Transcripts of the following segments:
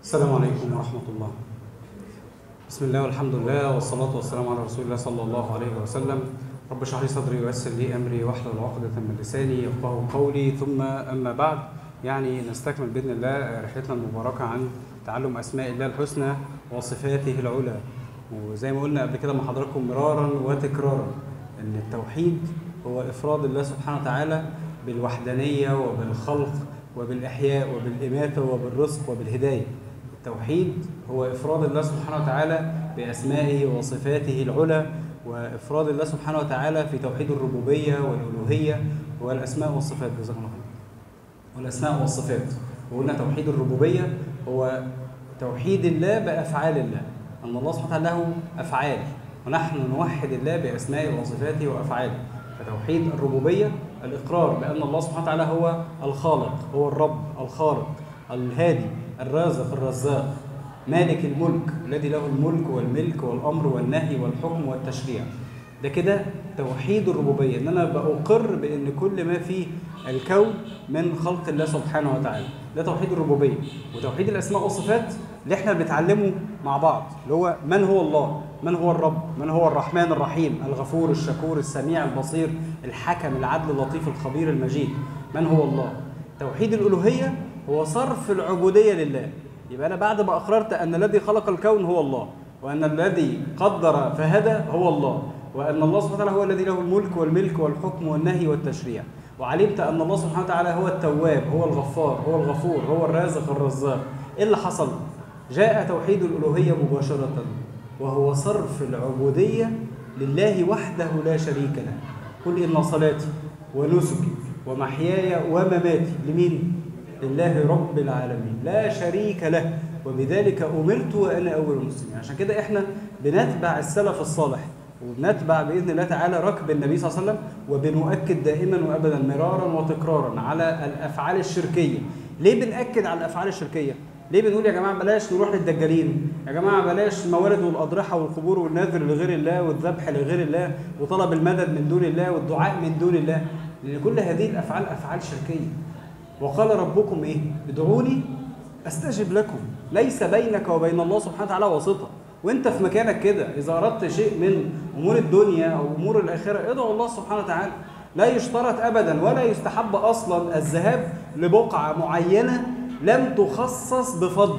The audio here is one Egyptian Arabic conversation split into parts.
السلام عليكم ورحمة الله بسم الله والحمد لله والصلاة والسلام على رسول الله صلى الله عليه وسلم رب اشرح لي صدري ويسر لي أمري واحلل عقدة من لساني يفقهوا قولي ثم أما بعد يعني نستكمل بإذن الله رحلتنا المباركة عن تعلم أسماء الله الحسنى وصفاته العلى وزي ما قلنا قبل كده مع حضراتكم مرارا وتكرارا ان التوحيد هو افراد الله سبحانه وتعالى بالوحدانيه وبالخلق وبالاحياء وبالاماته وبالرزق وبالهدايه التوحيد هو افراد الله سبحانه وتعالى باسمائه وصفاته العلى وافراد الله سبحانه وتعالى في توحيد الربوبيه والالوهيه والاسماء والصفات جزاكم الله خير والاسماء والصفات وقلنا توحيد الربوبيه هو توحيد الله بافعال الله ان الله سبحانه وتعالى له افعال ونحن نوحد الله باسمائه وصفاته وافعاله فتوحيد الربوبيه الاقرار بان الله سبحانه وتعالى هو الخالق هو الرب الخالق الهادي الرازق الرزاق مالك الملك الذي له الملك والملك والامر والنهي والحكم والتشريع ده كده توحيد الربوبيه ان انا باقر بان كل ما في الكون من خلق الله سبحانه وتعالى ده توحيد الربوبيه وتوحيد الاسماء والصفات اللي احنا بنتعلمه مع بعض اللي هو من هو الله من هو الرب من هو الرحمن الرحيم الغفور الشكور السميع البصير الحكم العدل اللطيف الخبير المجيد من هو الله توحيد الالوهيه هو صرف العبوديه لله يبقى انا بعد ما اقررت ان الذي خلق الكون هو الله وان الذي قدر فهدى هو الله وان الله سبحانه وتعالى هو الذي له الملك والملك والحكم والنهي والتشريع وعلمت ان الله سبحانه وتعالى هو التواب هو الغفار هو الغفور هو الرازق الرزاق ايه اللي حصل جاء توحيد الالوهيه مباشره وهو صرف العبوديه لله وحده لا شريك له قل ان صلاتي ونسكي ومحياي ومماتي لمين لله رب العالمين لا شريك له وبذلك امرت وانا اول المسلمين عشان كده احنا بنتبع السلف الصالح وبنتبع باذن الله تعالى ركب النبي صلى الله عليه وسلم وبنؤكد دائما وابدا مرارا وتكرارا على الافعال الشركيه ليه بنأكد على الافعال الشركيه ليه بنقول يا جماعه بلاش نروح للدجالين يا جماعه بلاش الموالد والاضرحه والقبور والنذر لغير الله والذبح لغير الله وطلب المدد من دون الله والدعاء من دون الله لان كل هذه الافعال افعال شركيه وقال ربكم ايه ادعوني استجب لكم ليس بينك وبين الله سبحانه وتعالى واسطه وانت في مكانك كده اذا اردت شيء من امور الدنيا او امور الاخره ادعو الله سبحانه وتعالى لا يشترط ابدا ولا يستحب اصلا الذهاب لبقعه معينه لم تخصص بفضل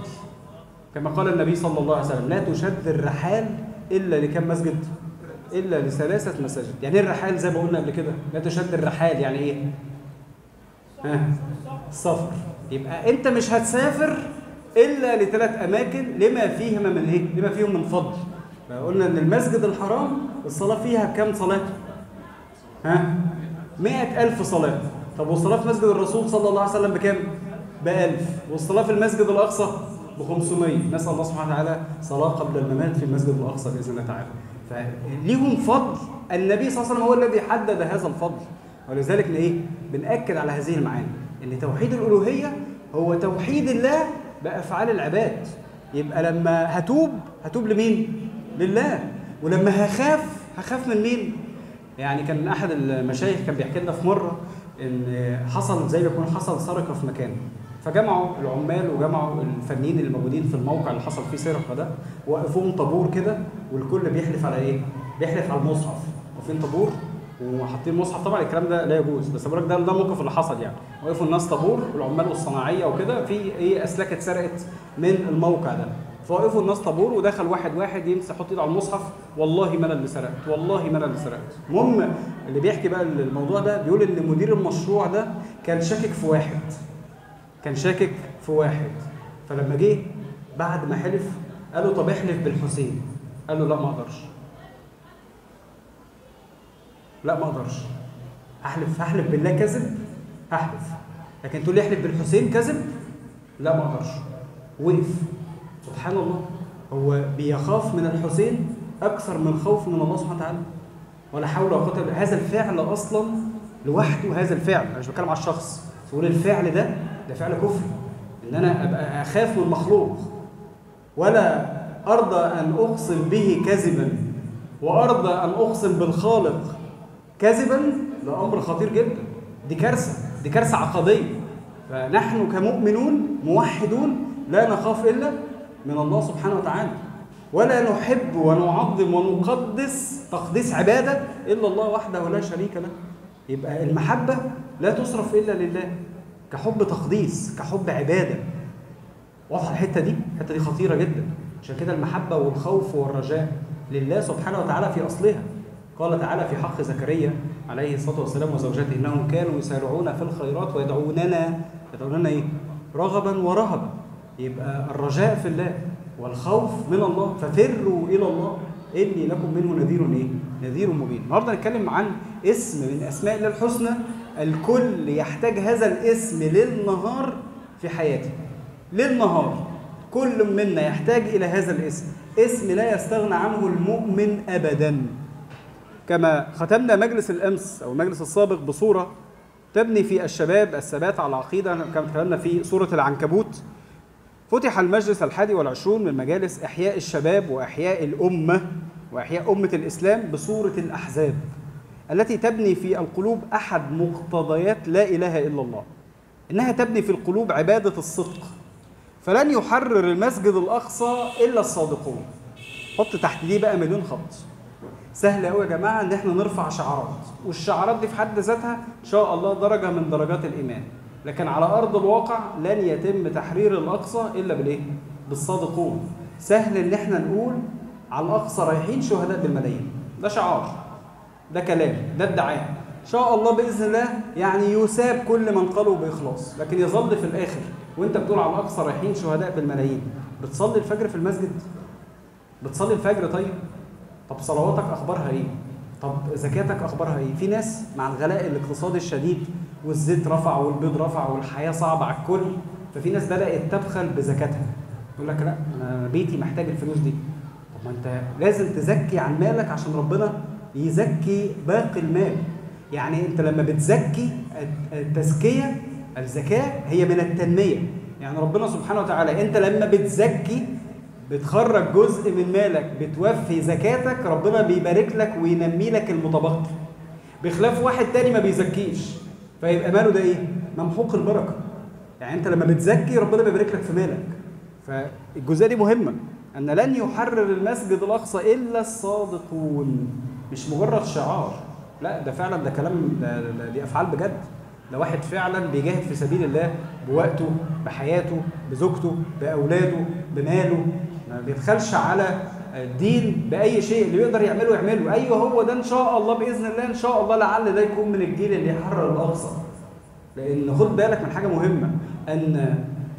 كما قال النبي صلى الله عليه وسلم لا تشد الرحال الا لكم مسجد الا لثلاثه مساجد يعني ايه الرحال زي ما قلنا قبل كده لا تشد الرحال يعني ايه ها السفر يبقى انت مش هتسافر الا لثلاث اماكن لما فيهما من ايه لما فيهم من فضل قلنا ان المسجد الحرام الصلاه فيها كم صلاه ها مئة ألف صلاة طب والصلاة في مسجد الرسول صلى الله عليه وسلم بكام؟ بألف والصلاة في المسجد الأقصى ب 500 نسأل الله سبحانه وتعالى صلاة قبل الممات في المسجد الأقصى بإذن الله تعالى فليهم فضل النبي صلى الله عليه وسلم هو الذي حدد هذا الفضل ولذلك إيه؟ بنأكد على هذه المعاني إن توحيد الألوهية هو توحيد الله بأفعال العباد يبقى لما هتوب هتوب لمين؟ لله ولما هخاف هخاف من مين؟ يعني كان أحد المشايخ كان بيحكي لنا في مرة ان حصل زي ما يكون حصل سرقه في مكان فجمعوا العمال وجمعوا الفنيين اللي موجودين في الموقع اللي حصل فيه سرقه ده وقفوهم طابور كده والكل بيحلف على ايه؟ بيحلف على المصحف واقفين طابور وحاطين مصحف طبعا الكلام ده لا يجوز بس بقول لك ده ده الموقف اللي حصل يعني وقفوا الناس طابور والعمال والصناعيه وكده في ايه اسلاك اتسرقت من الموقع ده فوقفوا الناس طابور ودخل واحد واحد يمسح يحط ايده على المصحف والله ما انا اللي سرقت والله ما انا اللي سرقت المهم اللي بيحكي بقى الموضوع ده بيقول ان مدير المشروع ده كان شاكك في واحد كان شاكك في واحد فلما جه بعد ما حلف قال له طب احلف بالحسين قال له لا ما اقدرش لا ما اقدرش هحلف هحلف بالله كذب هحلف لكن تقول لي احلف بالحسين كذب لا ما اقدرش وقف سبحان الله هو بيخاف من الحسين اكثر من خوف من الله سبحانه وتعالى ولا حول ولا قوه الا هذا الفعل اصلا لوحده هذا الفعل انا مش بتكلم على الشخص تقول الفعل ده ده فعل كفر ان انا ابقى اخاف من مخلوق ولا ارضى ان اقسم به كذبا وارضى ان اقسم بالخالق كذبا ده امر خطير جدا دي كارثه دي كارثه عقديه فنحن كمؤمنون موحدون لا نخاف الا من الله سبحانه وتعالى ولا نحب ونعظم ونقدس تقديس عباده الا الله وحده لا شريك له يبقى المحبه لا تصرف الا لله كحب تقديس كحب عباده واضحه الحته دي الحته دي خطيره جدا عشان كده المحبه والخوف والرجاء لله سبحانه وتعالى في اصلها قال تعالى في حق زكريا عليه الصلاه والسلام وزوجته انهم كانوا يسارعون في الخيرات ويدعوننا يدعوننا ايه؟ رغبا ورهبا يبقى الرجاء في الله والخوف من الله ففروا الى الله اني لكم منه نذير ايه؟ نذير مبين. النهارده نتكلم عن اسم من اسماء الله الحسنى الكل يحتاج هذا الاسم ليل نهار في حياته. ليل نهار كل منا يحتاج الى هذا الاسم، اسم لا يستغنى عنه المؤمن ابدا. كما ختمنا مجلس الامس او المجلس السابق بصوره تبني في الشباب الثبات على العقيده كما تكلمنا في سوره العنكبوت فتح المجلس الحادي والعشرون من مجالس إحياء الشباب وإحياء الأمة وإحياء أمة الإسلام بصورة الأحزاب التي تبني في القلوب أحد مقتضيات لا إله إلا الله إنها تبني في القلوب عبادة الصدق فلن يحرر المسجد الأقصى إلا الصادقون حط تحت دي بقى مليون خط سهل قوي يا جماعة إن إحنا نرفع شعارات والشعارات دي في حد ذاتها إن شاء الله درجة من درجات الإيمان لكن على ارض الواقع لن يتم تحرير الاقصى الا بالايه؟ بالصادقون. سهل ان احنا نقول على الاقصى رايحين شهداء بالملايين. ده شعار. ده كلام، ده ادعاء. ان شاء الله باذن الله يعني يساب كل من قالوا باخلاص، لكن يظل في الاخر وانت بتقول على الاقصى رايحين شهداء بالملايين، بتصلي الفجر في المسجد؟ بتصلي الفجر طيب؟ طب صلواتك اخبارها ايه؟ طب زكاتك اخبارها ايه؟ في ناس مع الغلاء الاقتصادي الشديد والزيت رفع والبيض رفع والحياه صعبه على الكل ففي ناس بدات تبخل بزكاتها يقول لك لا انا بيتي محتاج الفلوس دي طب ما انت لازم تزكي عن مالك عشان ربنا يزكي باقي المال يعني انت لما بتزكي التزكيه الزكاه هي من التنميه يعني ربنا سبحانه وتعالى انت لما بتزكي بتخرج جزء من مالك بتوفي زكاتك ربنا بيبارك لك وينمي لك المتبقي بخلاف واحد تاني ما بيزكيش فيبقى ماله ده ايه؟ ممحوق البركه. يعني انت لما بتزكي ربنا بيبارك لك في مالك. فالجزئيه دي مهمه ان لن يحرر المسجد الاقصى الا الصادقون مش مجرد شعار لا ده فعلا ده كلام ده, ده دي افعال بجد ده واحد فعلا بيجاهد في سبيل الله بوقته بحياته بزوجته باولاده بماله ما بيبخلش على الدين باي شيء اللي يقدر يعمله يعمله ايوه هو ده ان شاء الله باذن الله ان شاء الله لعل ده يكون من الجيل اللي يحرر الاقصى لان خد بالك من حاجه مهمه ان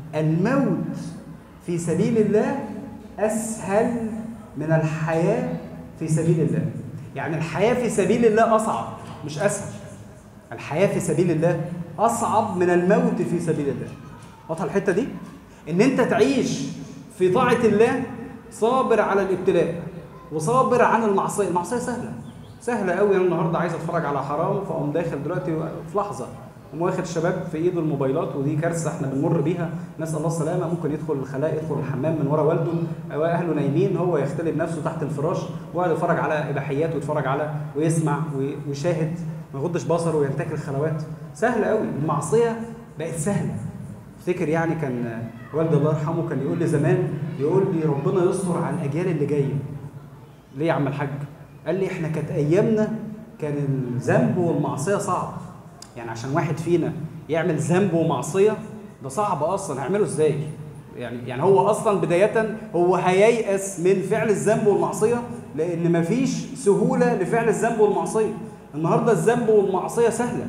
الموت في سبيل الله اسهل من الحياه في سبيل الله يعني الحياه في سبيل الله اصعب مش اسهل الحياه في سبيل الله اصعب من الموت في سبيل الله واضحه الحته دي ان انت تعيش في طاعه الله صابر على الابتلاء وصابر عن المعصيه المعصيه سهله سهله قوي انا النهارده عايز اتفرج على حرام فاقوم داخل دلوقتي في لحظه قوم واخد الشباب في ايده الموبايلات ودي كارثه احنا بنمر بيها نسال الله السلامه ممكن يدخل الخلاء يدخل الحمام من ورا والده او اهله نايمين هو يختلي بنفسه تحت الفراش ويقعد يتفرج على اباحيات ويتفرج على ويسمع ويشاهد ما يغضش بصره وينتكل الخلوات سهله قوي المعصيه بقت سهله افتكر يعني كان والدي الله يرحمه كان يقول لي زمان يقول لي ربنا يستر على الاجيال اللي جايه ليه يا عم الحاج قال لي احنا كانت ايامنا كان الذنب والمعصيه صعب يعني عشان واحد فينا يعمل ذنب ومعصيه ده صعب اصلا هيعمله ازاي يعني يعني هو اصلا بدايه هو هييأس من فعل الذنب والمعصيه لان مفيش سهوله لفعل الذنب والمعصيه النهارده الذنب والمعصيه سهله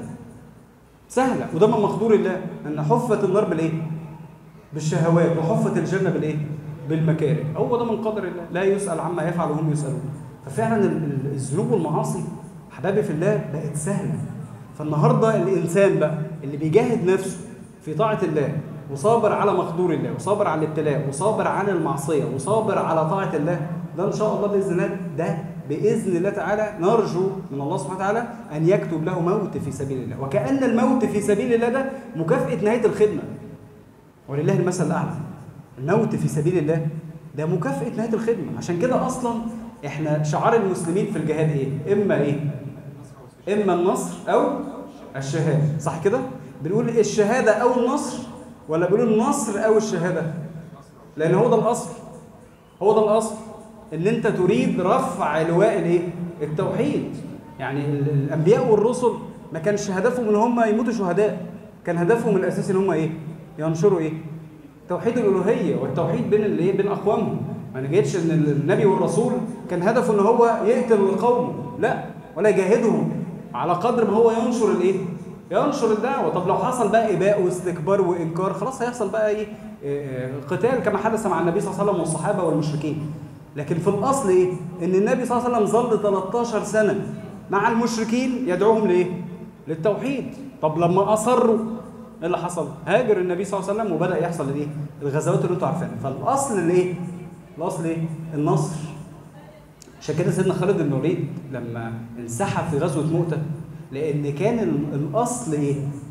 سهله وده من مقدور الله ان حفت النار بالايه بالشهوات وحفت الجنه بالايه بالمكاره هو ده من قدر الله لا يسال عما يفعل وهم يسالون ففعلا الذنوب والمعاصي حبايبي في الله بقت سهله فالنهارده الانسان بقى اللي بيجاهد نفسه في طاعه الله وصابر على مقدور الله وصابر على الابتلاء وصابر عن المعصيه وصابر على طاعه الله ده ان شاء الله باذن الله ده باذن الله تعالى نرجو من الله سبحانه وتعالى ان يكتب له موت في سبيل الله وكان الموت في سبيل الله ده مكافاه نهايه الخدمه ولله المثل الاعلى الموت في سبيل الله ده مكافاه نهايه الخدمه عشان كده اصلا احنا شعار المسلمين في الجهاد ايه اما ايه اما النصر او الشهاده صح كده بنقول الشهاده او النصر ولا بنقول النصر او الشهاده لان هو ده الاصل هو ده الاصل ان انت تريد رفع لواء الايه التوحيد يعني ال- الانبياء والرسل ما كانش هدفهم ان هم يموتوا شهداء كان هدفهم الاساسي ان هم ايه ينشروا ايه توحيد الالوهيه والتوحيد بين الايه بين اقوامهم ما نجدش ان النبي والرسول كان هدفه ان هو يقتل قومه لا ولا يجاهدهم على قدر ما هو ينشر الايه ينشر الدعوه طب لو حصل بقى اباء واستكبار وانكار خلاص هيحصل بقى ايه آه، آه، قتال كما حدث مع النبي صلى الله عليه وسلم والصحابه والمشركين لكن في الاصل ايه ان النبي صلى الله عليه وسلم ظل 13 سنه مع المشركين يدعوهم لايه للتوحيد طب لما اصروا ايه اللي حصل هاجر النبي صلى الله عليه وسلم وبدا يحصل الايه الغزوات اللي انتوا عارفينها فالاصل الايه الاصل ايه النصر عشان كده سيدنا خالد بن الوليد لما انسحب في غزوه مؤته لان كان ال- الاصل ايه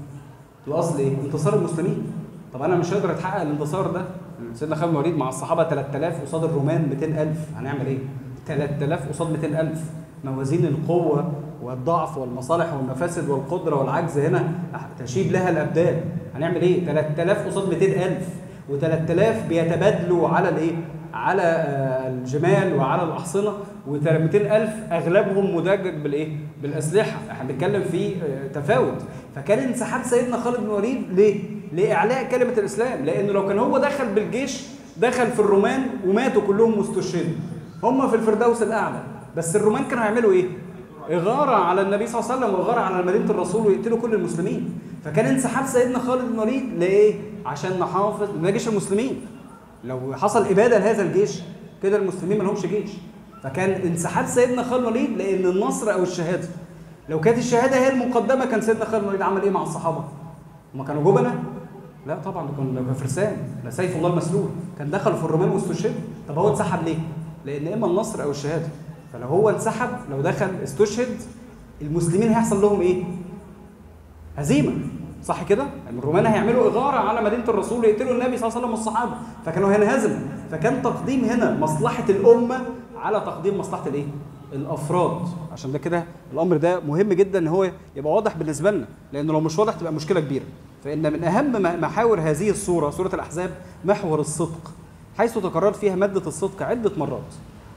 الاصل ايه انتصار المسلمين طب انا مش هقدر اتحقق الانتصار ده سيدنا خالد بن الوليد مع الصحابه 3000 قصاد الرومان 200000 هنعمل ايه 3000 قصاد 200000 موازين القوه والضعف والمصالح والمفاسد والقدره والعجز هنا تشيب لها الابدان هنعمل ايه 3000 قصاد 200000 و3000 بيتبادلوا على الايه على آه، الجمال وعلى الاحصنه و200000 اغلبهم مدجج بالايه بالاسلحه احنا بنتكلم في آه، تفاوت فكان انسحاب سيدنا خالد بن الوليد ليه لاعلاء كلمه الاسلام لانه لو كان هو دخل بالجيش دخل في الرومان وماتوا كلهم مستشهدين هم في الفردوس الاعلى بس الرومان كانوا هيعملوا ايه إغارة على النبي صلى الله عليه وسلم وإغارة على مدينة الرسول ويقتلوا كل المسلمين فكان انسحاب سيدنا خالد بن الوليد لإيه؟ عشان نحافظ ده جيش المسلمين لو حصل إبادة لهذا الجيش كده المسلمين ما لهمش جيش فكان انسحاب سيدنا خالد بن الوليد لأن النصر أو الشهادة لو كانت الشهادة هي المقدمة كان سيدنا خالد بن الوليد عمل إيه مع الصحابة؟ هما كانوا جبنة؟ لا طبعا كانوا كانوا فرسان لا سيف الله المسلول كان دخلوا في الرومان واستشهدوا طب هو انسحب ليه؟ لأن إما النصر أو الشهادة فلو هو انسحب لو دخل استشهد المسلمين هيحصل لهم ايه؟ هزيمه صح كده؟ يعني الرومان هيعملوا اغاره على مدينه الرسول ويقتلوا النبي صلى الله عليه وسلم والصحابه فكانوا هينهزموا فكان تقديم هنا مصلحه الامه على تقديم مصلحه الايه؟ الافراد عشان ده كده الامر ده مهم جدا ان هو يبقى واضح بالنسبه لنا لانه لو مش واضح تبقى مشكله كبيره فان من اهم م- محاور هذه الصوره سوره الاحزاب محور الصدق حيث تكررت فيها ماده الصدق عده مرات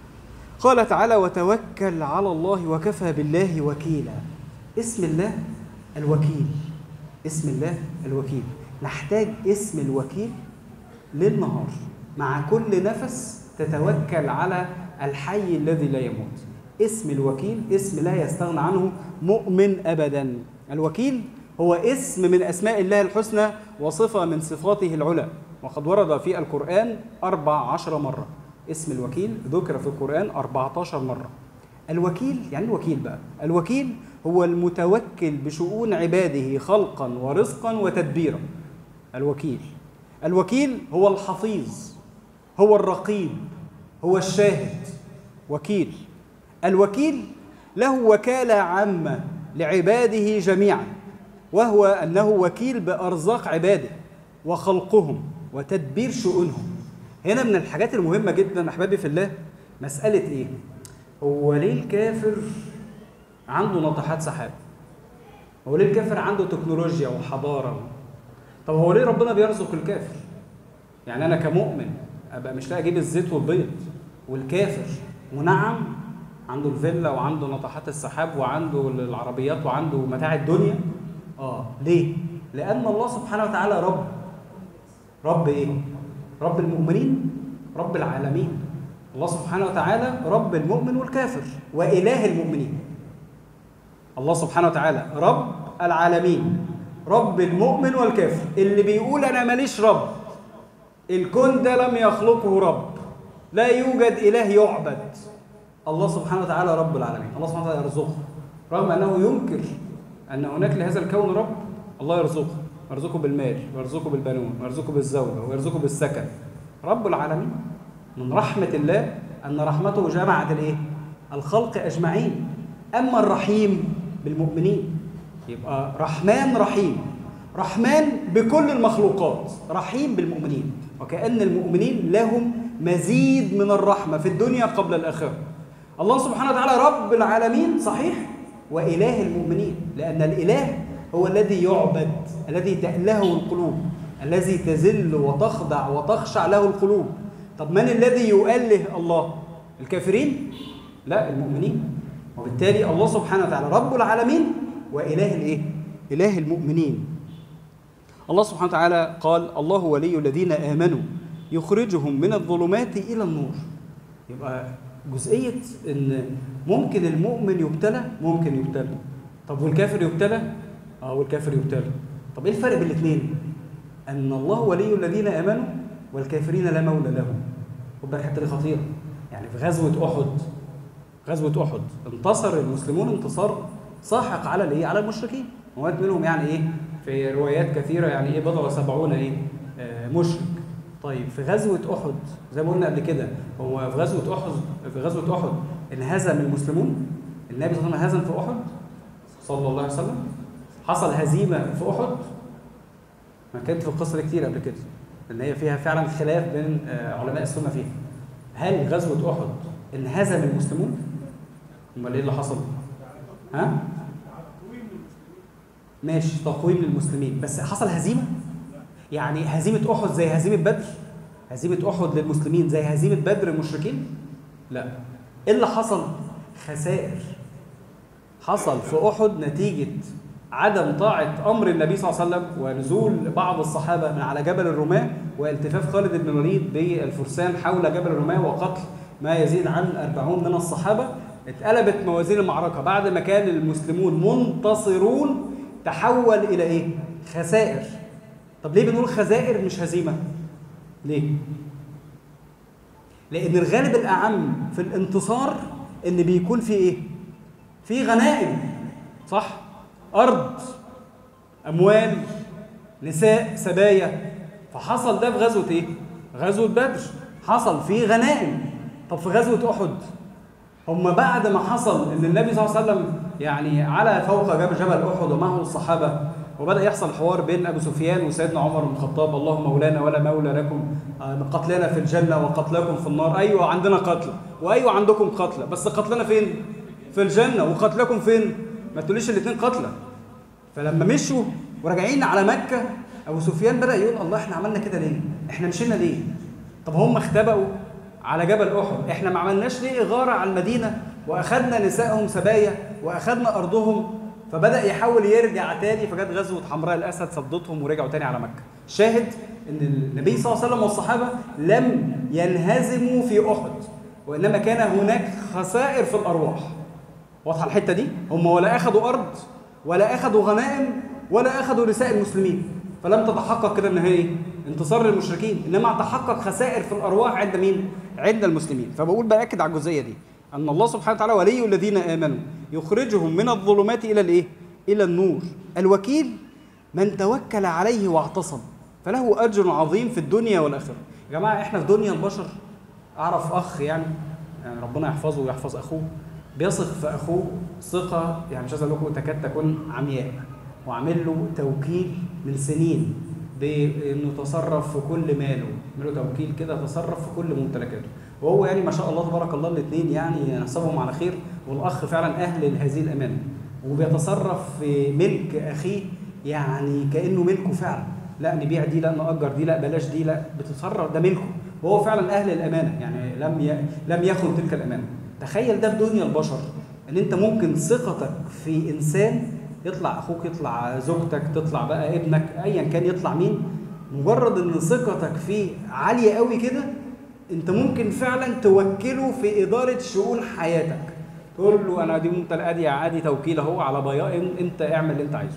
قال تعالى وتوكل على الله وكفى بالله وكيلا اسم الله الوكيل اسم الله الوكيل نحتاج اسم الوكيل ليل نهار مع كل نفس تتوكل على الحي الذي لا يموت اسم الوكيل اسم لا يستغنى عنه مؤمن ابدا الوكيل هو اسم من اسماء الله الحسنى وصفه من صفاته العلى وقد ورد في القران اربع عشر مره اسم الوكيل ذكر في القرآن 14 مرة الوكيل يعني الوكيل بقى الوكيل هو المتوكل بشؤون عباده خلقا ورزقا وتدبيرا الوكيل الوكيل هو الحفيظ هو الرقيب هو الشاهد وكيل الوكيل له وكالة عامة لعباده جميعا وهو أنه وكيل بأرزاق عباده وخلقهم وتدبير شؤونهم هنا من الحاجات المهمة جدا أحبابي في الله مسألة إيه؟ هو ليه الكافر عنده ناطحات سحاب؟ هو ليه الكافر عنده تكنولوجيا وحضارة؟ طب هو ليه ربنا بيرزق الكافر؟ يعني أنا كمؤمن أبقى مش لاقي أجيب الزيت والبيض والكافر منعم عنده الفيلا وعنده ناطحات السحاب وعنده العربيات وعنده متاع الدنيا اه ليه؟ لأن الله سبحانه وتعالى رب رب ايه؟ رب المؤمنين رب العالمين الله سبحانه وتعالى رب المؤمن والكافر وإله المؤمنين الله سبحانه وتعالى رب العالمين رب المؤمن والكافر اللي بيقول أنا ماليش رب الكون ده لم يخلقه رب لا يوجد إله يعبد الله سبحانه وتعالى رب العالمين الله سبحانه وتعالى يرزقه رغم أنه ينكر أن هناك لهذا الكون رب الله يرزقه يرزقه بالمال ويرزقه بالبنون ويرزقه بالزوجة ويرزقه بالسكن رب العالمين من رحمة الله أن رحمته جمعت الإيه؟ الخلق أجمعين أما الرحيم بالمؤمنين يبقى رحمن رحيم رحمن بكل المخلوقات رحيم بالمؤمنين وكأن المؤمنين لهم مزيد من الرحمة في الدنيا قبل الآخرة الله سبحانه وتعالى رب العالمين صحيح وإله المؤمنين لأن الإله هو الذي يعبد الذي تألهه القلوب الذي تذل وتخضع وتخشع له القلوب طب من الذي يؤله الله الكافرين لا المؤمنين وبالتالي الله سبحانه وتعالى رب العالمين وإله الإيه؟ إله المؤمنين الله سبحانه وتعالى قال الله ولي الذين آمنوا يخرجهم من الظلمات إلى النور يبقى جزئية إن ممكن المؤمن يبتلى ممكن يبتلى طب والكافر يبتلى؟ اه والكافر يبتلى طب ايه الفرق بين الاثنين؟ ان الله ولي الذين امنوا والكافرين لا مولى لهم خد بالك الحته دي خطيره يعني في غزوه احد غزوه احد انتصر المسلمون انتصار ساحق على الايه؟ على المشركين ومات منهم يعني ايه؟ في روايات كثيره يعني ايه بضع وسبعون ايه؟ آه مشرك طيب في غزوه احد زي ما قلنا قبل كده هو في غزوه احد في غزوه احد انهزم المسلمون النبي صلى الله عليه وسلم هزم في احد صلى الله عليه وسلم حصل هزيمه في احد ما كانت في القصه دي كتير قبل كده لان هي فيها فعلا خلاف بين علماء السنه فيها هل غزوه احد انهزم المسلمون امال ايه اللي حصل ها ماشي تقويم للمسلمين بس حصل هزيمه يعني هزيمه احد زي هزيمه بدر هزيمه احد للمسلمين زي هزيمه بدر المشركين لا ايه اللي حصل خسائر حصل في احد نتيجه عدم طاعة أمر النبي صلى الله عليه وسلم ونزول بعض الصحابة من على جبل الرماة والتفاف خالد بن الوليد بالفرسان حول جبل الرماة وقتل ما يزيد عن أربعون من الصحابة اتقلبت موازين المعركة بعد ما كان المسلمون منتصرون تحول إلى إيه؟ خسائر طب ليه بنقول خسائر مش هزيمة؟ ليه؟ لأن الغالب الأعم في الانتصار إن بيكون في إيه؟ في غنائم صح؟ أرض أموال نساء سبايا فحصل ده في غزوة إيه؟ غزوة بدر حصل فيه غنائم طب في غزوة أحد هم بعد ما حصل إن النبي صلى الله عليه وسلم يعني على فوق جبل جبل أحد ومعه الصحابة وبدأ يحصل حوار بين أبو سفيان وسيدنا عمر بن الخطاب اللهم مولانا ولا مولى لكم قتلنا في الجنة وقتلكم في النار أيوة عندنا قتل وأيوة عندكم قتلى بس قتلنا فين؟ في الجنة وقتلكم فين؟ ما تقوليش الاثنين قتلى فلما مشوا وراجعين على مكة أبو سفيان بدأ يقول الله احنا عملنا كده ليه؟ احنا مشينا ليه؟ طب هم اختبأوا على جبل أحد احنا ما عملناش ليه إغارة على المدينة وأخذنا نسائهم سبايا وأخذنا أرضهم فبدأ يحاول يرجع تاني فجت غزوة حمراء الأسد صدتهم ورجعوا تاني على مكة شاهد ان النبي صلى الله عليه وسلم والصحابة لم ينهزموا في أحد وإنما كان هناك خسائر في الأرواح واضحه الحته دي هم ولا اخذوا ارض ولا اخذوا غنائم ولا اخذوا نساء المسلمين فلم تتحقق كده ان هي انتصار للمشركين انما تحقق خسائر في الارواح عند مين عند المسلمين فبقول باكد على الجزئيه دي ان الله سبحانه وتعالى ولي الذين امنوا يخرجهم من الظلمات الى الايه الى النور الوكيل من توكل عليه واعتصم فله اجر عظيم في الدنيا والاخره يا جماعه احنا في دنيا البشر اعرف اخ يعني, يعني ربنا يحفظه ويحفظ اخوه بيثق في اخوه ثقه يعني مش عايز اقول لكم تكاد تكون عمياء وعامل له توكيل من سنين بانه تصرف في كل ماله عامل له توكيل كده تصرف في كل ممتلكاته وهو يعني ما شاء الله تبارك الله الاثنين يعني نحسبهم على خير والاخ فعلا اهل هذه الامانه وبيتصرف في ملك اخيه يعني كانه ملكه فعلا لا نبيع دي لا نأجر دي لا بلاش دي لا بتتصرف ده ملكه وهو فعلا اهل الامانه يعني لم ي... لم يخن تلك الامانه تخيل ده في دنيا البشر ان انت ممكن ثقتك في انسان يطلع اخوك يطلع زوجتك تطلع بقى ابنك ايا كان يطلع مين مجرد ان ثقتك فيه عاليه قوي كده انت ممكن فعلا توكله في اداره شؤون حياتك تقول له انا دي انت ادي عادي توكيل اهو على بياء انت اعمل اللي انت عايزه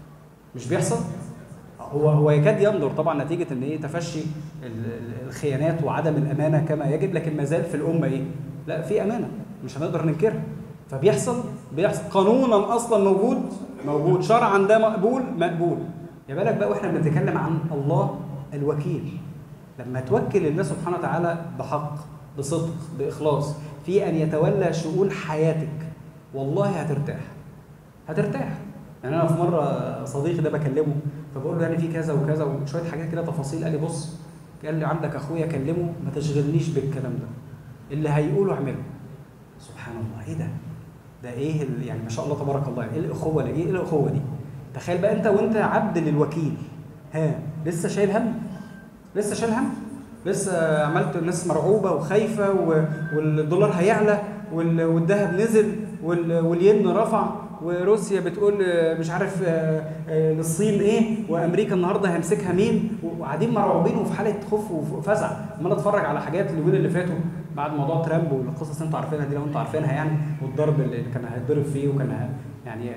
مش بيحصل هو هو يكاد ينظر طبعا نتيجه ان ايه تفشي الخيانات وعدم الامانه كما يجب لكن ما زال في الامه ايه لا في امانه مش هنقدر ننكرها فبيحصل بيحصل قانونا اصلا موجود موجود شرعا ده مقبول مقبول يا بالك بقى واحنا بنتكلم عن الله الوكيل لما توكل الله سبحانه وتعالى بحق بصدق باخلاص في ان يتولى شؤون حياتك والله هترتاح هترتاح يعني انا في مره صديقي ده بكلمه فبقول له يعني في كذا وكذا وشويه حاجات كده تفاصيل قال لي بص قال لي عندك اخويا كلمه ما تشغلنيش بالكلام ده اللي هيقوله اعمله سبحان الله ايه ده ده ايه ال- يعني ما شاء الله تبارك الله ايه الاخوه دي ايه الاخوه دي تخيل بقى انت وانت عبد للوكيل ها لسه شايل هم لسه شايل هم لسه عملت الناس مرعوبه وخايفه و- والدولار هيعلى وال- والذهب نزل وال- والين رفع وروسيا بتقول آه، مش عارف آه، آه، للصين ايه وامريكا النهارده هيمسكها مين وقاعدين مرعوبين وفي حاله خوف وفزع عمال اتفرج على حاجات اليومين اللي فاتوا بعد موضوع ترامب والقصص انتوا عارفينها دي لو انتوا عارفينها يعني والضرب اللي كان هيتضرب فيه وكان ه- يعني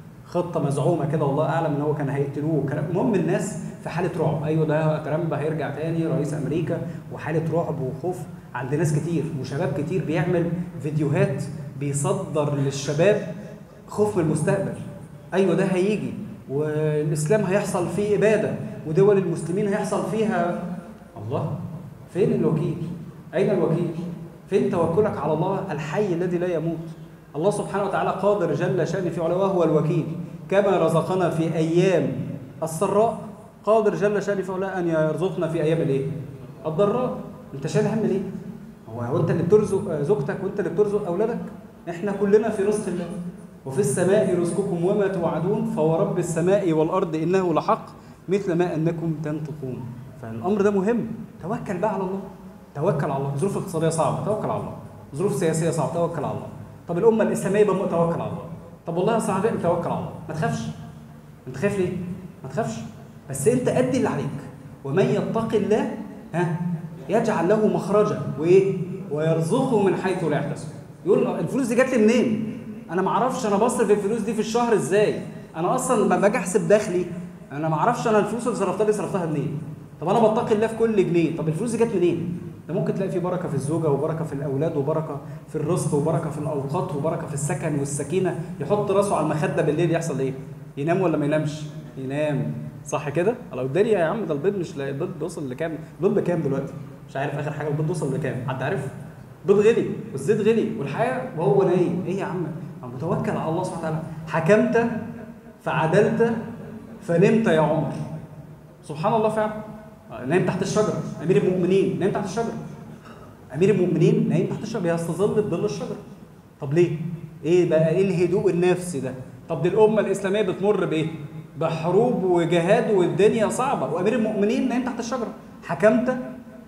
خطه مزعومه كده والله اعلم ان هو كان هيقتلوه وكلام المهم الناس في حاله رعب ايوه ده ترامب هيرجع تاني رئيس امريكا وحاله رعب وخوف عند ناس كتير وشباب كتير بيعمل فيديوهات بيصدر للشباب خوف من المستقبل ايوه ده هيجي والاسلام هيحصل فيه اباده ودول المسلمين هيحصل فيها الله فين الوكيل اين الوكيل فين توكلك على الله الحي الذي لا يموت الله سبحانه وتعالى قادر جل شأنه في علاه وهو الوكيل كما رزقنا في ايام السراء قادر جل شأنه في علاه ان يرزقنا في ايام الايه الضراء انت شايل هم ليه هو هو انت اللي بترزق زوجتك وانت اللي بترزق اولادك احنا كلنا في رزق الله وفي السماء رزقكم وما توعدون فورب السماء والارض انه لحق مثل ما انكم تنطقون فالامر ده مهم توكل بقى على الله توكل على الله ظروف اقتصاديه صعبه توكل على الله ظروف سياسيه صعبه توكل على الله طب الامه الاسلاميه بقى توكل على الله طب والله اصل عجائب توكل على الله ما تخافش انت خايف ليه ما تخافش بس انت ادي اللي عليك ومن يتق الله ها يجعل له مخرجا وايه ويرزقه من حيث لا يحتسب يقول الفلوس دي جات لي منين انا ما اعرفش انا بصرف الفلوس دي في الشهر ازاي انا اصلا لما باجي احسب دخلي انا ما اعرفش انا الفلوس اللي صرفتها دي صرفتها منين طب انا بتقي الله في كل جنيه طب الفلوس دي جت منين ده ممكن تلاقي في بركه في الزوجه وبركه في الاولاد وبركه في الرزق وبركه في الاوقات وبركه في السكن والسكينه يحط راسه على المخده بالليل يحصل ايه ينام ولا ما ينامش ينام صح كده لو الدنيا يا عم ده البيض مش لا البيض وصل لكام البيض بكام دلوقتي مش عارف اخر حاجه البيض وصل لكام حد عارف البيض غلي والزيت غلي والحياه وهو نايم ايه يا عم أنا متوكل على الله سبحانه وتعالى حكمت فعدلت فنمت يا عمر سبحان الله فعلا نايم تحت الشجره امير المؤمنين نايم تحت الشجره امير المؤمنين نايم تحت الشجره يستظل بظل الشجره طب ليه ايه بقى ايه الهدوء النفسي ده طب دي الامه الاسلاميه بتمر بايه بحروب وجهاد والدنيا صعبه وامير المؤمنين نايم تحت الشجره حكمت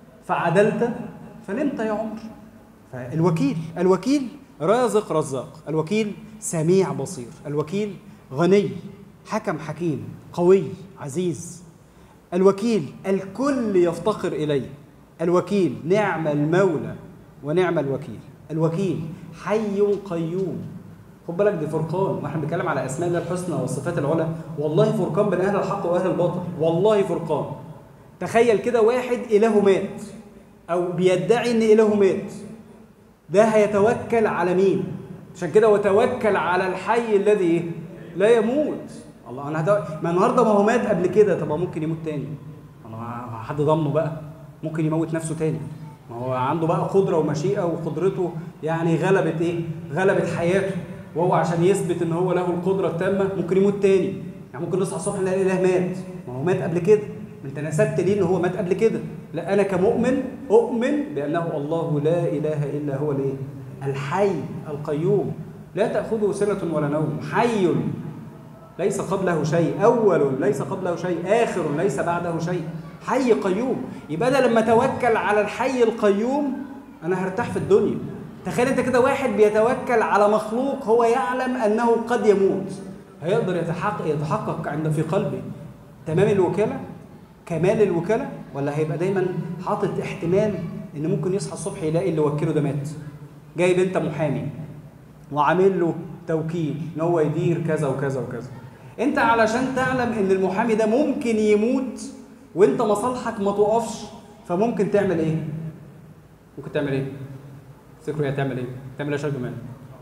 فعدلت فنمت يا عمر فالوكيل الوكيل رازق رزاق الوكيل سميع بصير الوكيل غني حكم حكيم قوي عزيز الوكيل الكل يفتقر اليه الوكيل نعم المولى ونعم الوكيل الوكيل حي قيوم خد بالك دي فرقان واحنا بنتكلم على اسماء الله الحسنى والصفات العلى والله فرقان بين اهل الحق واهل الباطل والله فرقان تخيل كده واحد اله مات او بيدعي ان اله مات ده هيتوكل على مين عشان كده وتوكل على الحي الذي إيه؟ لا يموت الله انا هتو... ما النهارده ما هو مات قبل كده طب ما ممكن يموت تاني الله ما حد ضمنه بقى ممكن يموت نفسه تاني ما هو عنده بقى قدره ومشيئه وقدرته يعني غلبت ايه غلبت حياته وهو عشان يثبت ان هو له القدره التامه ممكن يموت تاني يعني ممكن نصحى الصبح نلاقي الاله مات ما هو مات قبل كده انت نسبت ليه ان هو مات قبل كده لا انا كمؤمن اؤمن بانه الله لا اله الا هو الايه الحي القيوم لا تاخذه سنه ولا نوم حي ليس قبله شيء اول ليس قبله شيء اخر ليس بعده شيء حي قيوم يبقى انا لما اتوكل على الحي القيوم انا هرتاح في الدنيا تخيل انت كده واحد بيتوكل على مخلوق هو يعلم انه قد يموت هيقدر يتحقق يتحقق عند في قلبه تمام الوكاله كمال الوكاله ولا هيبقى دايما حاطط احتمال ان ممكن يصحى الصبح يلاقي اللي وكله ده مات جايب انت محامي وعامل له توكيل ان هو يدير كذا وكذا وكذا انت علشان تعلم ان المحامي ده ممكن يموت وانت مصالحك ما تقفش فممكن تعمل ايه ممكن تعمل ايه تفتكروا هي هتعمل ايه تعمل ايه يا شيخ جمال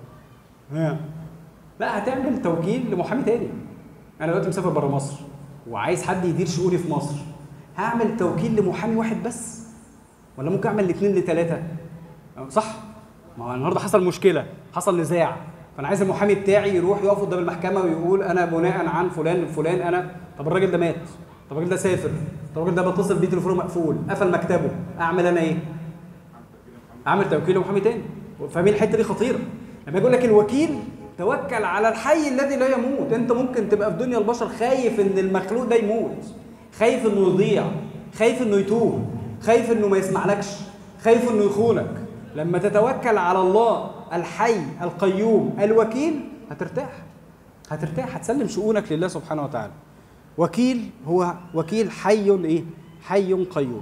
ها لا هتعمل توكيل لمحامي تاني انا دلوقتي مسافر بره مصر وعايز حد يدير شؤوني في مصر هعمل توكيل لمحامي واحد بس ولا ممكن اعمل الاثنين لثلاثه صح ما هو النهارده حصل مشكله حصل نزاع فانا عايز المحامي بتاعي يروح يقف قدام المحكمه ويقول انا بناء عن فلان فلان انا طب الراجل ده مات طب الراجل ده سافر طب الراجل ده بتصل بيه تليفونه مقفول قفل مكتبه اعمل انا ايه اعمل توكيل لمحامي تاني فاهمين الحته دي خطيره لما يقول لك الوكيل توكل على الحي الذي لا يموت انت ممكن تبقى في دنيا البشر خايف ان المخلوق ده يموت خايف انه يضيع خايف انه يتوه خايف انه ما يسمعلكش خايف انه يخونك لما تتوكل على الله الحي القيوم الوكيل هترتاح هترتاح هتسلم شؤونك لله سبحانه وتعالى وكيل هو وكيل حي ايه حي قيوم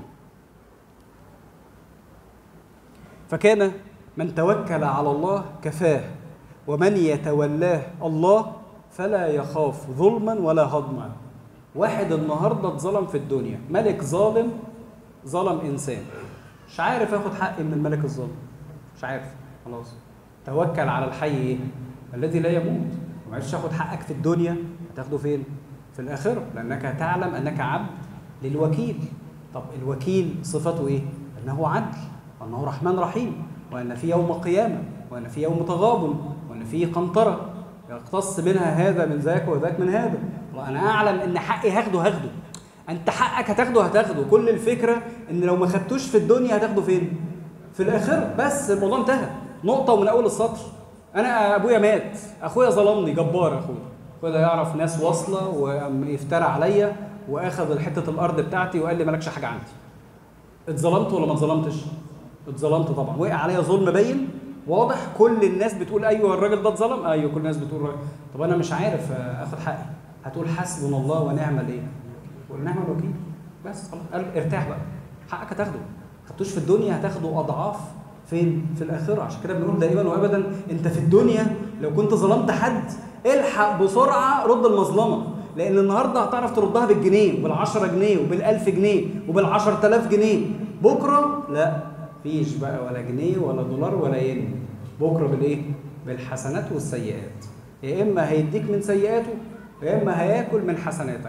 فكان من توكل على الله كفاه ومن يتولاه الله فلا يخاف ظلما ولا هضما واحد النهارده اتظلم في الدنيا ملك ظالم ظلم انسان مش عارف اخد حقي من الملك الظالم مش عارف خلاص توكل على الحي ايه الذي لا يموت ما عرفتش تاخد حقك في الدنيا هتاخده فين في الاخره لانك تعلم انك عبد للوكيل طب الوكيل صفته ايه انه عدل وانه رحمن رحيم وان في يوم قيامه وان في يوم تغابن وان في قنطره يقتص منها هذا من ذاك وذاك من هذا وانا اعلم ان حقي هاخده هاخده انت حقك هتاخده هتاخده كل الفكره ان لو ما خدتوش في الدنيا هتاخده فين في الاخره بس الموضوع انتهى نقطه ومن اول السطر انا ابويا مات اخويا ظلمني جبار اخويا اخويا ده يعرف ناس واصله ويفترى عليا واخذ حته الارض بتاعتي وقال لي مالكش حاجه عندي اتظلمت ولا ما اتظلمتش اتظلمت طبعا وقع عليا ظلم باين واضح كل الناس بتقول ايوه الراجل ده اتظلم ايوه كل الناس بتقول راجل. طب انا مش عارف اخد حقي هتقول حسبنا الله ونعم الايه ونعم الوكيل بس خلاص قال ارتاح بقى حقك هتاخده خدتوش في الدنيا هتاخده اضعاف فين في الاخره عشان كده بنقول دائما وابدا انت في الدنيا لو كنت ظلمت حد الحق بسرعه رد المظلمه لان النهارده هتعرف تردها بالجنيه وبال10 جنيه وبال1000 جنيه وبال10000 جنيه بكره لا فيش بقى ولا جنيه ولا دولار ولا ين بكره بالايه بالحسنات والسيئات يا اما هيديك من سيئاته يا اما هياكل من حسناتك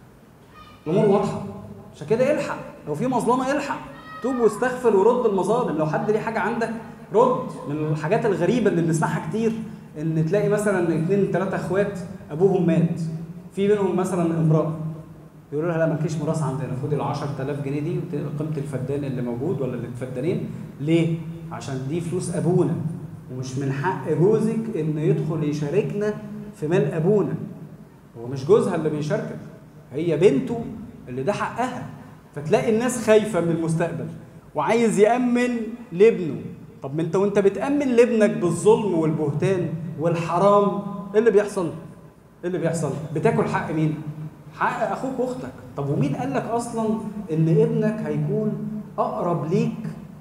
الامور واضحه عشان كده الحق لو في مظلمه الحق توب واستغفر ورد المظالم لو حد ليه حاجه عندك رد من الحاجات الغريبه اللي بنسمعها كتير ان تلاقي مثلا اثنين ثلاثه اخوات ابوهم مات في منهم مثلا امراه يقولوا لها لا مالكيش ميراث عندنا خدي ال 10000 جنيه دي قيمه الفدان اللي موجود ولا الفدانين ليه؟ عشان دي فلوس ابونا ومش من حق جوزك انه يدخل يشاركنا في مال ابونا هو مش جوزها اللي بيشاركك هي بنته اللي ده حقها فتلاقي الناس خايفه من المستقبل وعايز يامن لابنه طب ما انت وانت بتامن لابنك بالظلم والبهتان والحرام ايه اللي بيحصل ايه اللي بيحصل بتاكل حق مين حق اخوك واختك طب ومين قال لك اصلا ان ابنك هيكون اقرب ليك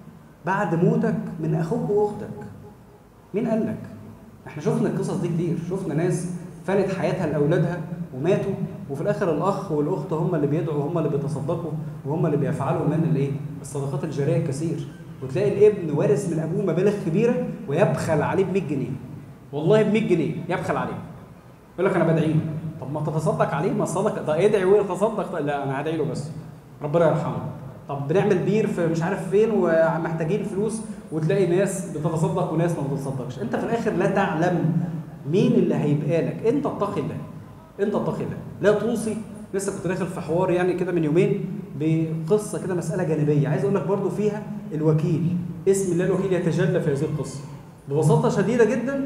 بعد موتك من اخوك واختك مين قال لك احنا شفنا القصص دي كتير شفنا ناس فانت حياتها لاولادها وماتوا وفي الاخر الاخ والاخت هم اللي بيدعوا هم اللي بيتصدقوا وهم اللي بيفعلوا من الايه الصدقات الجاريه الكثير وتلاقي الابن وارث من ابوه مبالغ كبيره ويبخل عليه ب 100 جنيه والله ب 100 جنيه يبخل عليه يقول لك انا بدعي له طب ما تتصدق عليه ما صدق ده ادعي ويتصدق لا انا هدعي له بس ربنا يرحمه طب بنعمل بير في مش عارف فين ومحتاجين فلوس وتلاقي ناس بتتصدق وناس ما بتتصدقش انت في الاخر لا تعلم مين اللي هيبقى لك انت اتقي الله انت اتقي الله لا توصي لسه كنت داخل في حوار يعني كده من يومين بقصه كده مساله جانبيه عايز اقول لك برضو فيها الوكيل اسم الله الوكيل يتجلى في هذه القصه ببساطه شديده جدا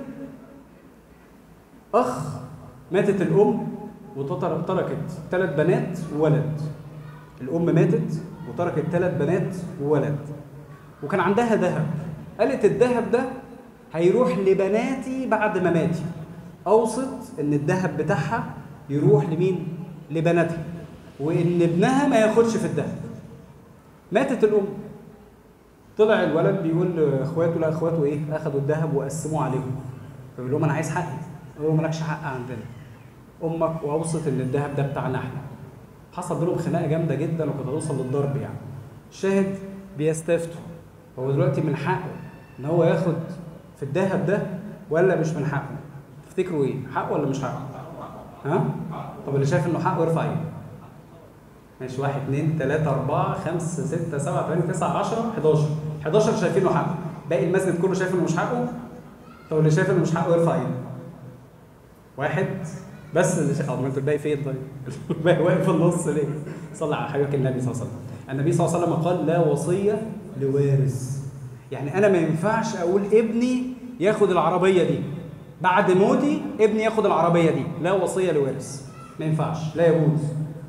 اخ ماتت الام وتركت ثلاث بنات وولد الام ماتت وتركت ثلاث بنات وولد وكان عندها ذهب قالت الذهب ده هيروح لبناتي بعد ما ماتي اوصت ان الذهب بتاعها يروح لمين لبناتها وان ابنها ما ياخدش في الذهب ماتت الام طلع الولد بيقول لاخواته لا اخواته ايه اخذوا الذهب وقسموه عليهم فبيقول لهم انا عايز حقي قالوا له مالكش حق عندنا امك واوصت ان الذهب ده بتاعنا احنا حصل بينهم خناقه جامده جدا وكانت هتوصل للضرب يعني الشاهد بيستفتوا هو دلوقتي من حقه ان هو ياخد في الذهب ده ولا مش من حقه تفتكروا ايه حقه ولا مش حقه ها طب اللي شايف انه حقه يرفع ايده ماشي واحد اثنين ثلاثة أربعة خمسة ستة سبعة ثمانية تسعة 10 11 11 شايفينه حقه باقي المسجد كله شايف انه مش حقه طب اللي شايف انه مش حقه يرفع ايده واحد بس اللي شايف ما انت الباقي فين طيب؟ الباقي واقف في النص ليه؟ صلى على حبيبك النبي صلى الله عليه وسلم النبي صلى الله عليه وسلم قال لا وصية لوارث يعني أنا ما ينفعش أقول ابني ياخد العربية دي بعد موتي ابني ياخد العربية دي لا وصية لوارث ما ينفعش لا يجوز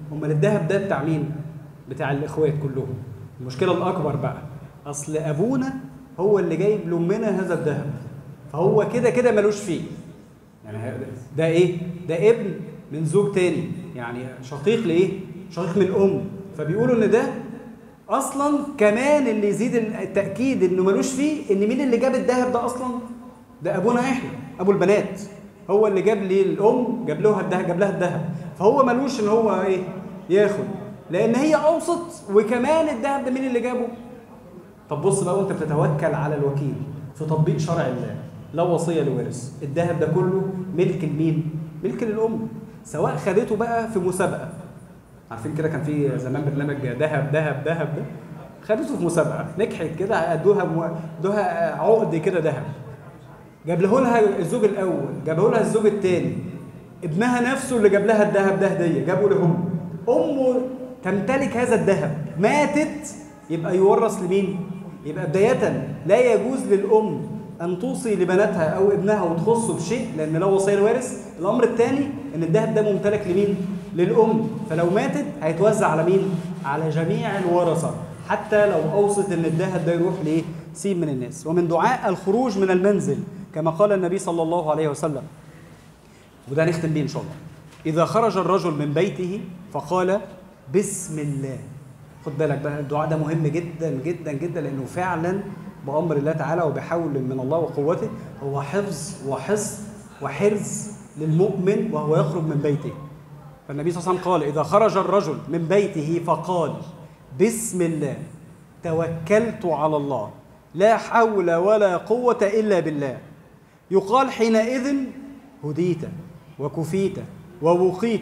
امال الذهب ده بتاع مين بتاع الاخوات كلهم المشكله الاكبر بقى اصل ابونا هو اللي جايب لامنا هذا الذهب فهو كده كده ملوش فيه يعني ه- ده ايه ده ابن من زوج تاني يعني شقيق لايه شقيق من الام فبيقولوا ان ده اصلا كمان اللي يزيد التاكيد انه ملوش فيه ان مين اللي جاب الذهب ده اصلا ده ابونا احنا ابو البنات هو اللي جاب لي الام جاب لها الذهب جاب لها الذهب فهو ملوش ان هو ايه ياخد لان هي اوسط وكمان الذهب ده مين اللي جابه طب بص بقى وانت بتتوكل على الوكيل في تطبيق شرع الله لا وصيه لورث الذهب ده كله ملك لمين ملك للام سواء خدته بقى في مسابقه عارفين كده كان في زمان برنامج ذهب ذهب ذهب ده خدته في مسابقه نجحت كده ادوها مو... ادوها عقد كده ذهب جاب له لها الزوج الاول جابه لها الزوج الثاني ابنها نفسه اللي جاب لها الذهب ده هديه جابه لهم امه تمتلك هذا الذهب ماتت يبقى يورث لمين يبقى بدايه لا يجوز للام ان توصي لبناتها او ابنها وتخصه بشيء لان لا وصيه الوارث الامر الثاني ان الذهب ده ممتلك لمين للام فلو ماتت هيتوزع على مين على جميع الورثه حتى لو اوصت ان الذهب ده يروح لايه سين من الناس ومن دعاء الخروج من المنزل كما قال النبي صلى الله عليه وسلم وده هنختم بيه ان شاء الله اذا خرج الرجل من بيته فقال بسم الله خد بالك بقى الدعاء ده مهم جدا جدا جدا لانه فعلا بامر الله تعالى وبحول من الله وقوته هو حفظ وحصن وحرز للمؤمن وهو يخرج من بيته فالنبي صلى الله عليه وسلم قال اذا خرج الرجل من بيته فقال بسم الله توكلت على الله لا حول ولا قوه الا بالله يقال حينئذ هديت وكفيت ووقيت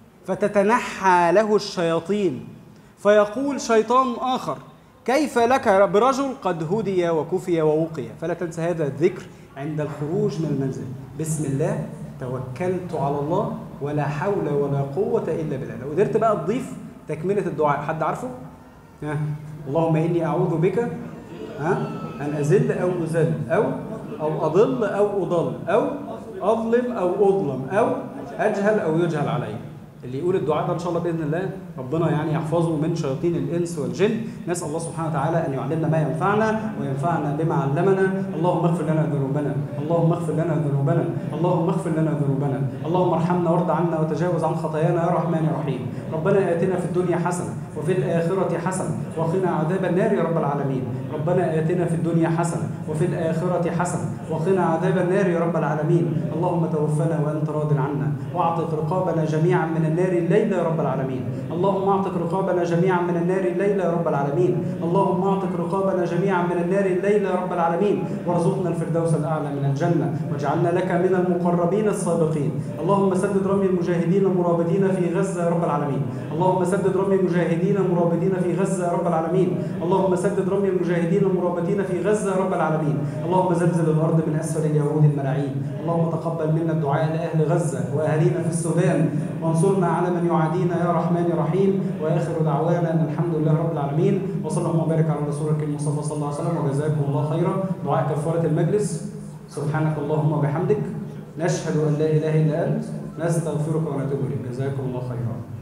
فتتنحى له الشياطين فيقول شيطان آخر كيف لك برجل قد هدي وكفي ووقي فلا تنسى هذا الذكر عند الخروج من المنزل بسم الله توكلت على الله ولا حول ولا قوة إلا بالله لو قدرت بقى تضيف تكملة الدعاء حد عارفه؟ ها اللهم إني أعوذ بك ها أن أزل أو أزل أو أو أضل أو أضل أو أظلم أو أظلم أو أجهل أو يجهل علي اللي يقول الدعاء ده ان شاء الله باذن الله ربنا يعني يحفظه من شياطين الانس والجن نسال الله سبحانه وتعالى ان يعلمنا ما ينفعنا وينفعنا بما علمنا اللهم اغفر لنا ذنوبنا اللهم اغفر لنا ذنوبنا اللهم اغفر لنا ذنوبنا اللهم ارحمنا وارض عنا وتجاوز عن خطايانا يا رحمن يا رحيم ربنا اتنا في الدنيا حسنه وفي الاخره حسنه وقنا عذاب النار يا رب العالمين ربنا اتنا في الدنيا حسنه وفي الاخره حسنه وقنا عذاب النار يا رب العالمين اللهم توفنا وانت راض عنا واعتق رقابنا جميعا من النار الليل يا رب العالمين اللهم اعتق رقابنا جميعا من النار الليل يا رب العالمين اللهم اعتق رقابنا جميعا من النار الليل يا رب العالمين وارزقنا الفردوس الاعلى من الجنه واجعلنا لك من المقربين السابقين اللهم سدد رمي المجاهدين المرابدين في غزه يا رب العالمين اللهم سدد رمي المجاهدين المرابدين في غزه يا رب العالمين اللهم سدد رمي المجاهدين المرابدين في غزه يا رب العالمين اللهم زلزل الارض من اسفل اليهود الملاعين اللهم تقبل منا الدعاء لاهل غزه واهالينا في السودان وانصرنا على من يعادينا يا رحمن يا رحيم واخر دعوانا ان الحمد لله رب العالمين وصلى الله وبارك على رسولك المصطفى صلى الله عليه وسلم وجزاكم الله خيرا دعاء كفاره المجلس سبحانك اللهم وبحمدك نشهد ان لا اله الا انت نستغفرك ونتوب اليك جزاكم الله خيرا